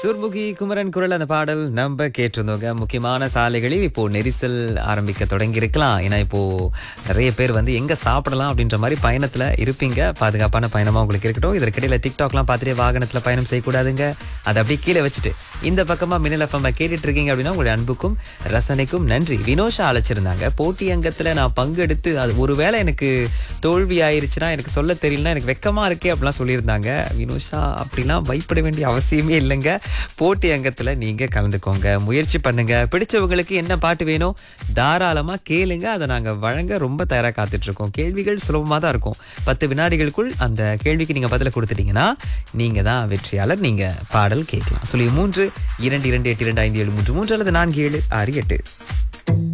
சுர்முகி குமரன் குரல் அந்த பாடல் நம்ம கேட்டிருந்தோங்க முக்கியமான சாலைகளில் இப்போ நெரிசல் ஆரம்பிக்க தொடங்கி இருக்கலாம் ஏன்னா இப்போ நிறைய பேர் வந்து எங்க சாப்பிடலாம் அப்படின்ற மாதிரி பயணத்துல இருப்பீங்க பாதுகாப்பான பயணமா உங்களுக்கு இருக்கட்டும் இதற்கிடையில டிக்டாக்லாம் பார்த்துட்டு வாகனத்துல பயணம் செய்யக்கூடாதுங்க அதை அப்படியே கீழே வச்சுட்டு இந்த பக்கமா மின்னல் எஃப்எம் கேட்டுட்டு இருக்கீங்க அப்படின்னா உங்களுடைய அன்புக்கும் ரசனைக்கும் நன்றி வினோஷா அழைச்சிருந்தாங்க போட்டி அங்கத்துல நான் பங்கெடுத்து அது ஒருவேளை எனக்கு தோல்வி ஆயிருச்சுன்னா எனக்கு சொல்ல தெரியலனா எனக்கு வெக்கமா இருக்கே அப்படிலாம் சொல்லியிருந்தாங்க வினோஷா அப்படிலாம் பயப்பட வேண்டிய அவசியமே இல்லைங்க போட்டி அங்கத்துல நீங்க கலந்துக்கோங்க முயற்சி பண்ணுங்க பிடிச்சவங்களுக்கு என்ன பாட்டு வேணும் தாராளமா கேளுங்க அதை நாங்க வழங்க ரொம்ப தயாரா காத்துட்டு இருக்கோம் கேள்விகள் சுலபமா தான் இருக்கும் பத்து வினாடிகளுக்குள் அந்த கேள்விக்கு நீங்க பதில கொடுத்துட்டீங்கன்னா நீங்க தான் வெற்றியாளர் நீங்க பாடல் கேட்கலாம் சொல்லி மூன்று இரண்டு இரண்டு எட்டு இரண்டு ஐந்து ஏழு மூன்று மூன்று அல்லது நான்கு ஏழு ஆறு எட்டு